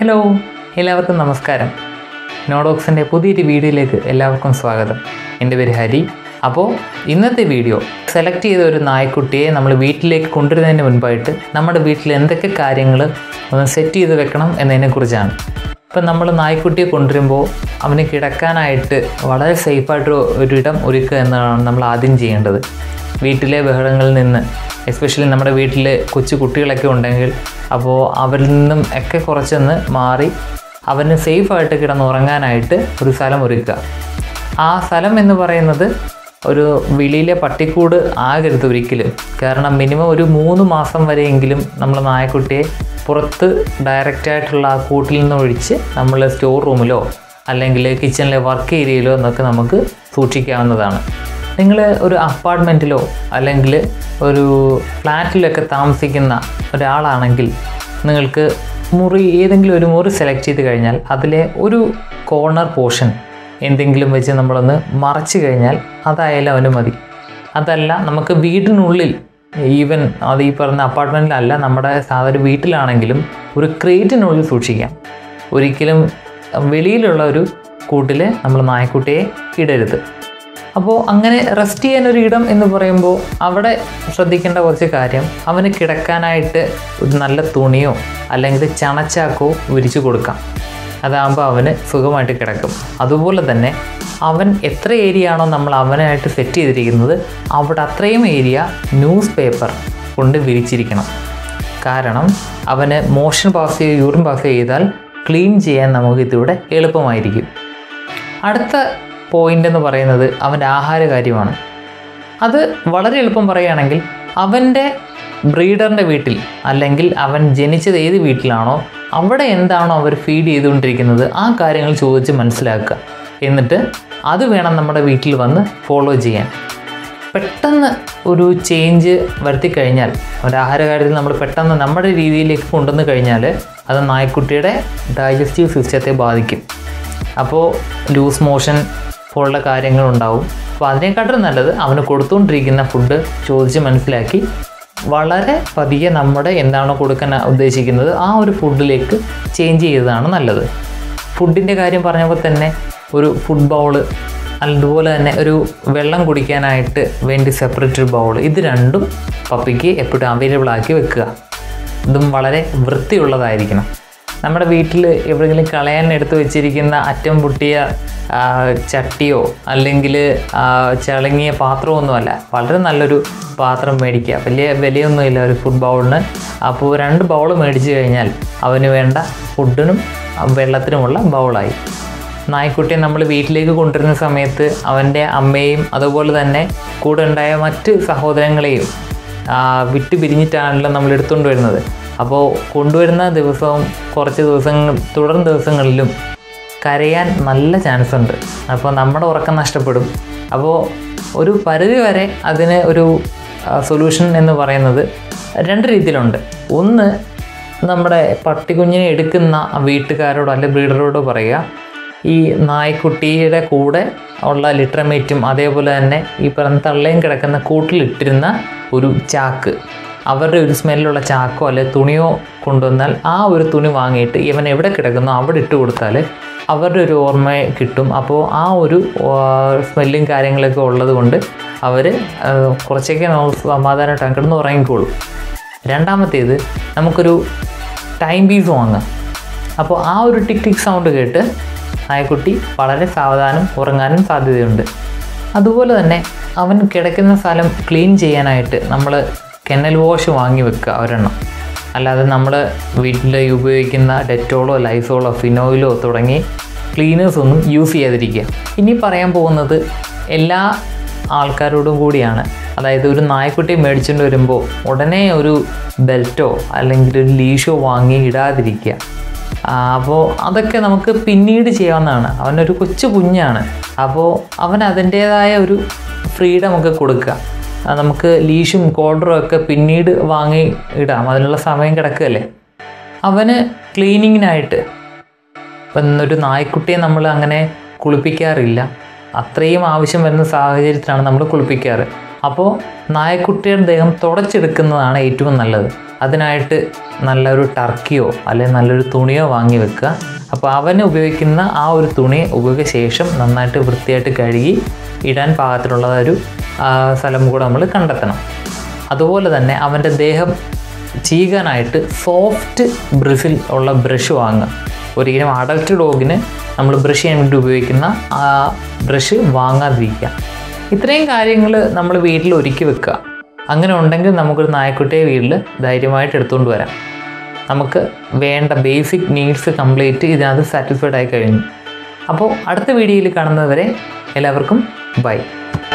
hello എല്ലാവർക്കും നമസ്കാരം നോഡോക്സിൻ്റെ പുതിയൊരു വീഡിയോയിലേക്ക് എല്ലാവർക്കും സ്വാഗതം എൻ്റെ പേര് ഹരി അപ്പോൾ ഇന്നത്തെ വീഡിയോ സെലക്ട് ചെയ്ത ഒരു നായ്ക്കുട്ടിയെ നമ്മൾ വീട്ടിലേക്ക് കൊണ്ടുവരുന്നതിന് മുൻപായിട്ട് നമ്മുടെ വീട്ടിൽ എന്തൊക്കെ കാര്യങ്ങൾ ഒന്ന് സെറ്റ് ചെയ്ത് വെക്കണം എന്നതിനെക്കുറിച്ചാണ് ഇപ്പം നമ്മൾ നായ്ക്കുട്ടിയെ കൊണ്ടുവരുമ്പോൾ അവന് കിടക്കാനായിട്ട് വളരെ സേഫായിട്ട് ഒരു ഇടം ഒരുക്കുക എന്നതാണ് നമ്മൾ ആദ്യം ചെയ്യേണ്ടത് വീട്ടിലെ ബഹളങ്ങളിൽ നിന്ന് എസ്പെഷ്യലി നമ്മുടെ വീട്ടിൽ കൊച്ചു കുട്ടികളൊക്കെ ഉണ്ടെങ്കിൽ അപ്പോൾ അവരിൽ നിന്നും ഒക്കെ കുറച്ചൊന്ന് മാറി അവന് സേഫായിട്ട് കിടന്നുറങ്ങാനായിട്ട് ഒരു സ്ഥലം ഒരുക്കുക ആ സ്ഥലം എന്ന് പറയുന്നത് ഒരു വെളിയിലെ പട്ടിക്കൂട് ആകരുത് ഒരിക്കലും കാരണം മിനിമം ഒരു മൂന്ന് മാസം വരെയെങ്കിലും നമ്മൾ നായക്കുട്ടിയെ പുറത്ത് ഡയറക്റ്റായിട്ടുള്ള ആ കൂട്ടിൽ നിന്ന് ഒഴിച്ച് നമ്മൾ സ്റ്റോർ റൂമിലോ അല്ലെങ്കിൽ കിച്ചണിലെ വർക്ക് ഏരിയയിലോ എന്നൊക്കെ നമുക്ക് സൂക്ഷിക്കാവുന്നതാണ് നിങ്ങൾ ഒരു അപ്പാർട്ട്മെൻറ്റിലോ അല്ലെങ്കിൽ ഒരു ഫ്ലാറ്റിലൊക്കെ താമസിക്കുന്ന ഒരാളാണെങ്കിൽ നിങ്ങൾക്ക് മുറി ഏതെങ്കിലും ഒരു മുറി സെലക്ട് ചെയ്ത് കഴിഞ്ഞാൽ അതിലെ ഒരു കോർണർ പോർഷൻ എന്തെങ്കിലും വെച്ച് നമ്മളൊന്ന് മറച്ചു കഴിഞ്ഞാൽ അതായാലും അവന് മതി അതല്ല നമുക്ക് വീടിനുള്ളിൽ ഈവൻ അത് ഈ പറഞ്ഞ അപ്പാർട്ട്മെൻറ്റിലല്ല നമ്മുടെ സാധാരണ വീട്ടിലാണെങ്കിലും ഒരു ക്രേറ്റിനുള്ളിൽ സൂക്ഷിക്കാം ഒരിക്കലും വെളിയിലുള്ള ഒരു കൂട്ടിൽ നമ്മൾ നായക്കുട്ടിയെ ഇടരുത് അപ്പോൾ അങ്ങനെ റെസ്റ്റ് ചെയ്യാൻ ഒരു ഇടം എന്ന് പറയുമ്പോൾ അവിടെ ശ്രദ്ധിക്കേണ്ട കുറച്ച് കാര്യം അവന് കിടക്കാനായിട്ട് ഒരു നല്ല തുണിയോ അല്ലെങ്കിൽ ചണച്ചാക്കോ വിരിച്ചു കൊടുക്കാം അതാകുമ്പോൾ അവന് സുഖമായിട്ട് കിടക്കും അതുപോലെ തന്നെ അവൻ എത്ര ഏരിയ ആണോ നമ്മൾ അവനായിട്ട് സെറ്റ് ചെയ്തിരിക്കുന്നത് അവിടെ അത്രയും ഏരിയ ന്യൂസ് പേപ്പർ കൊണ്ട് വിരിച്ചിരിക്കണം കാരണം അവന് മോഷൻ പാസ് ചെയ്ത് യൂറിൻ പാസ് ചെയ്താൽ ക്ലീൻ ചെയ്യാൻ നമുക്ക് ഇതിലൂടെ എളുപ്പമായിരിക്കും അടുത്ത പോയിന്റ് എന്ന് പറയുന്നത് അവൻ്റെ ആഹാര കാര്യമാണ് അത് വളരെ എളുപ്പം പറയുകയാണെങ്കിൽ അവൻ്റെ ബ്രീഡറിൻ്റെ വീട്ടിൽ അല്ലെങ്കിൽ അവൻ ജനിച്ചത് ഏത് വീട്ടിലാണോ അവിടെ എന്താണോ അവർ ഫീഡ് ചെയ്തുകൊണ്ടിരിക്കുന്നത് ആ കാര്യങ്ങൾ ചോദിച്ച് മനസ്സിലാക്കുക എന്നിട്ട് അത് വേണം നമ്മുടെ വീട്ടിൽ വന്ന് ഫോളോ ചെയ്യാൻ പെട്ടെന്ന് ഒരു ചേഞ്ച് വരുത്തി കഴിഞ്ഞാൽ ഒരു ആഹാര കാര്യത്തിൽ നമ്മൾ പെട്ടെന്ന് നമ്മുടെ രീതിയിലേക്ക് കൊണ്ടുവന്ന് കഴിഞ്ഞാൽ അത് നായ്ക്കുട്ടിയുടെ ഡൈജസ്റ്റീവ് സിസ്റ്റത്തെ ബാധിക്കും അപ്പോൾ ലൂസ് മോഷൻ പോലുള്ള കാര്യങ്ങളുണ്ടാവും അപ്പോൾ അതിനെക്കാട്ടും നല്ലത് അവന് കൊടുത്തുകൊണ്ടിരിക്കുന്ന ഫുഡ് ചോദിച്ച് മനസ്സിലാക്കി വളരെ പതിയെ നമ്മുടെ എന്താണോ കൊടുക്കാൻ ഉദ്ദേശിക്കുന്നത് ആ ഒരു ഫുഡിലേക്ക് ചേഞ്ച് ചെയ്തതാണ് നല്ലത് ഫുഡിൻ്റെ കാര്യം പറഞ്ഞപ്പോൾ തന്നെ ഒരു ഫുഡ് ബൗള് അതുപോലെ തന്നെ ഒരു വെള്ളം കുടിക്കാനായിട്ട് വേണ്ടി സെപ്പറേറ്റ് ഒരു ബൗൾ ഇത് രണ്ടും പപ്പിക്ക് എപ്പോഴും അവൈലബിൾ ആക്കി വെക്കുക ഇതും വളരെ വൃത്തിയുള്ളതായിരിക്കണം നമ്മുടെ വീട്ടിൽ എവിടെയെങ്കിലും കളയാൻ എടുത്ത് വെച്ചിരിക്കുന്ന അറ്റം പൊട്ടിയ ആ, ചട്ടിയോ അല്ലെങ്കിൽ ചളങ്ങിയ പാത്രമൊന്നുമല്ല വളരെ നല്ലൊരു പാത്രം മേടിക്കുക വലിയ വിലയൊന്നുമില്ല ഒരു ഫുഡ് ബൗളിന് അപ്പോൾ രണ്ട് ബൗൾ മേടിച്ച് കഴിഞ്ഞാൽ അവന് വേണ്ട ഫുഡിനും ആ, വെള്ളത്തിനുമുള്ള ബൗളായി നായ്ക്കുട്ടിയെ നമ്മൾ വീട്ടിലേക്ക് കൊണ്ടുവരുന്ന സമയത്ത് അവൻ്റെ അമ്മയും അതുപോലെ തന്നെ കൂടെ ഉണ്ടായ മറ്റ് സഹോദരങ്ങളെയും ആ, വിട്ട് പിരിഞ്ഞിട്ടാണല്ലോ നമ്മൾ എടുത്തുകൊണ്ട് വരുന്നത് അപ്പോൾ കൊണ്ടുവരുന്ന ദിവസവും കുറച്ച് ദിവസങ്ങൾ തുടർ ദിവസങ്ങളിലും കരയാൻ നല്ല ചാൻസ് ഉണ്ട് അപ്പോൾ നമ്മുടെ ഉറക്കം നഷ്ടപ്പെടും അപ്പോൾ ഒരു പരിധി വരെ അതിന് ഒരു സൊല്യൂഷൻ എന്ന് പറയുന്നത് രണ്ട് രീതിയിലുണ്ട് ഒന്ന് നമ്മുടെ പട്ടിക്കുഞ്ഞിനെ എടുക്കുന്ന വീട്ടുകാരോടോ അല്ലെ ബ്രീഡറോടോ പറയുക ഈ നായ്ക്കുട്ടിയുടെ കൂടെ ഉള്ള ലിറ്ററമേറ്റും അതേപോലെ തന്നെ ഈ പറഞ്ഞ തള്ളയും കിടക്കുന്ന കൂട്ടിലിട്ടിരുന്ന ഒരു ചാക്ക് അവരുടെ ഒരു സ്മെല്ലുള്ള ചാക്കോ അല്ലെ തുണിയോ കൊണ്ടുവന്നാൽ ആ ഒരു തുണി വാങ്ങിയിട്ട് ഇവൻ എവിടെ കിടക്കുന്നോ അവിടെ ഇട്ട് കൊടുത്താൽ അവരുടെ ഒരു ഓർമ്മ കിട്ടും അപ്പോൾ ആ ഒരു സ്മെല്ലും കാര്യങ്ങളൊക്കെ ഉള്ളത് കൊണ്ട് അവർ കുറച്ചൊക്കെ നമുക്ക് സമാധാനമായിട്ട് കിടന്ന് ഉറങ്ങിക്കോളും രണ്ടാമത്തേത് നമുക്കൊരു ടൈം പീസ് വാങ്ങാം അപ്പോൾ ആ ഒരു ടിക് ടിക് സൗണ്ട് കേട്ട് നായക്കുട്ടി വളരെ സാവധാനം ഉറങ്ങാനും സാധ്യതയുണ്ട് അതുപോലെ തന്നെ അവൻ കിടക്കുന്ന സ്ഥലം ക്ലീൻ ചെയ്യാനായിട്ട് നമ്മൾ കെന്നൽ വാഷ് വാങ്ങി വെക്കുക ഒരെണ്ണം അല്ലാതെ നമ്മൾ വീട്ടിൽ ഉപയോഗിക്കുന്ന ഡെറ്റോളോ ലൈസോളോ ഫിനോയിലോ തുടങ്ങി ക്ലീനേഴ്സ് ഒന്നും യൂസ് ചെയ്യാതിരിക്കുക ഇനി പറയാൻ പോകുന്നത് എല്ലാ ആൾക്കാരോടും കൂടിയാണ് അതായത് ഒരു നായ്ക്കുട്ടിയെ മേടിച്ചുകൊണ്ട് വരുമ്പോൾ ഉടനെ ഒരു ബെൽറ്റോ അല്ലെങ്കിൽ ഒരു ലീഷോ വാങ്ങി ഇടാതിരിക്കുക അപ്പോൾ അതൊക്കെ നമുക്ക് പിന്നീട് ചെയ്യാവുന്നതാണ് അവനൊരു കൊച്ചു കുഞ്ഞാണ് അപ്പോൾ അവൻ അതിൻ്റേതായ ഒരു ഫ്രീഡം ഒക്കെ കൊടുക്കുക ആ, നമുക്ക് ലീഷും കോൾഡറും ഒക്കെ പിന്നീട് വാങ്ങി ഇടാം അതിനുള്ള സമയം കിടക്കുകയല്ലേ അവന് ക്ലീനിങ്ങിനായിട്ട് ഇപ്പം ഒരു നായ്ക്കുട്ടിയെ നമ്മൾ അങ്ങനെ കുളിപ്പിക്കാറില്ല അത്രയും ആവശ്യം വരുന്ന സാഹചര്യത്തിലാണ് നമ്മൾ കുളിപ്പിക്കാറ് അപ്പോൾ നായക്കുട്ടിയുടെ ദേഹം തുടച്ചെടുക്കുന്നതാണ് ഏറ്റവും നല്ലത് അതിനായിട്ട് നല്ലൊരു ടർക്കിയോ അല്ലെങ്കിൽ നല്ലൊരു തുണിയോ വാങ്ങി വെക്കുക അപ്പോൾ അവന് ഉപയോഗിക്കുന്ന ആ ഒരു തുണി ഉപയോഗിച്ച ശേഷം നന്നായിട്ട് വൃത്തിയായിട്ട് കഴുകി ഇടാൻ പാകത്തിലുള്ള ഒരു ആ, സ്ഥലം കൂടെ നമ്മൾ കണ്ടെത്തണം അതുപോലെ തന്നെ അവൻ്റെ ദേഹം ചീകാനായിട്ട് സോഫ്റ്റ് ബ്രിസിൽ ഉള്ള ബ്രഷ് വാങ്ങുക ഒരിക്കലും അഡൽട്ട് ഡോഗിന് നമ്മൾ ബ്രഷ് ചെയ്യാൻ വേണ്ടി ഉപയോഗിക്കുന്ന ആ ബ്രഷ് വാങ്ങാതിരിക്കുക ഇത്രയും കാര്യങ്ങൾ നമ്മൾ വീട്ടിൽ ഒരുക്കി വെക്കുക അങ്ങനെ ഉണ്ടെങ്കിൽ നമുക്കൊരു നായക്കുട്ടിയെ വീട്ടിൽ ധൈര്യമായിട്ട് എടുത്തുകൊണ്ട് വരാം നമുക്ക് വേണ്ട ബേസിക് നീഡ്സ് കംപ്ലീറ്റ് ഇതിനകത്ത് സാറ്റിസ്ഫൈഡ് ആയി കഴിഞ്ഞു അപ്പോൾ അടുത്ത വീഡിയോയിൽ കാണുന്നവരെ എല്ലാവർക്കും ബൈ